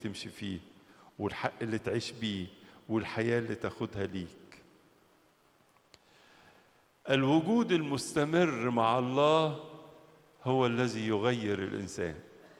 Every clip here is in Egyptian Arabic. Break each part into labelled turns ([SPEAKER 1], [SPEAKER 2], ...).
[SPEAKER 1] تمشي فيه والحق اللي تعيش بيه والحياة اللي تاخدها ليك الوجود المستمر مع الله هو الذي يغير الإنسان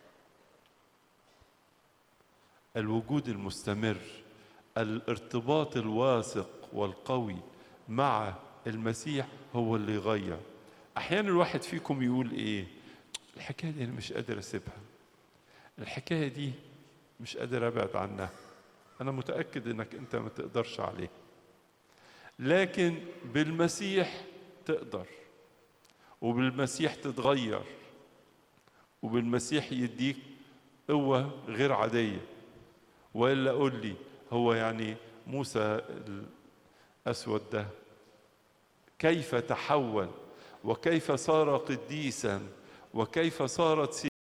[SPEAKER 1] الوجود المستمر الارتباط الواثق والقوي مع المسيح هو اللي يغير احيانا الواحد فيكم يقول ايه الحكايه دي انا مش قادر اسيبها الحكايه دي مش قادر ابعد عنها انا متاكد انك انت ما تقدرش عليها لكن بالمسيح تقدر وبالمسيح تتغير وبالمسيح يديك قوه غير عاديه والا قول لي هو يعني موسى الاسود ده كيف تحول وكيف صار قديسا وكيف صارت سياسة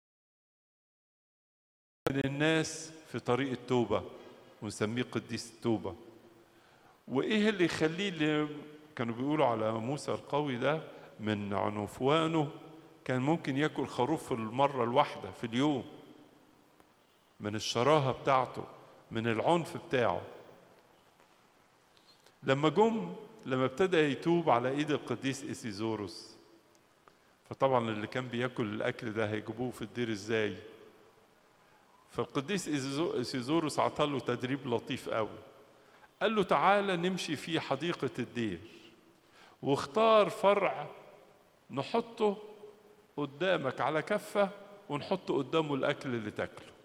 [SPEAKER 1] من الناس في طريق التوبة ونسميه قديس التوبة وإيه اللي يخليه اللي كانوا بيقولوا على موسى القوي ده من عنفوانه كان ممكن ياكل خروف في المرة الواحدة في اليوم من الشراهة بتاعته من العنف بتاعه لما جم لما ابتدى يتوب على ايد القديس اسيزوروس فطبعا اللي كان بياكل الاكل ده هيجيبوه في الدير ازاي فالقديس اسيزوروس عطاله تدريب لطيف قوي قال له تعالى نمشي في حديقة الدير واختار فرع نحطه قدامك على كفة ونحط قدامه الأكل اللي تاكله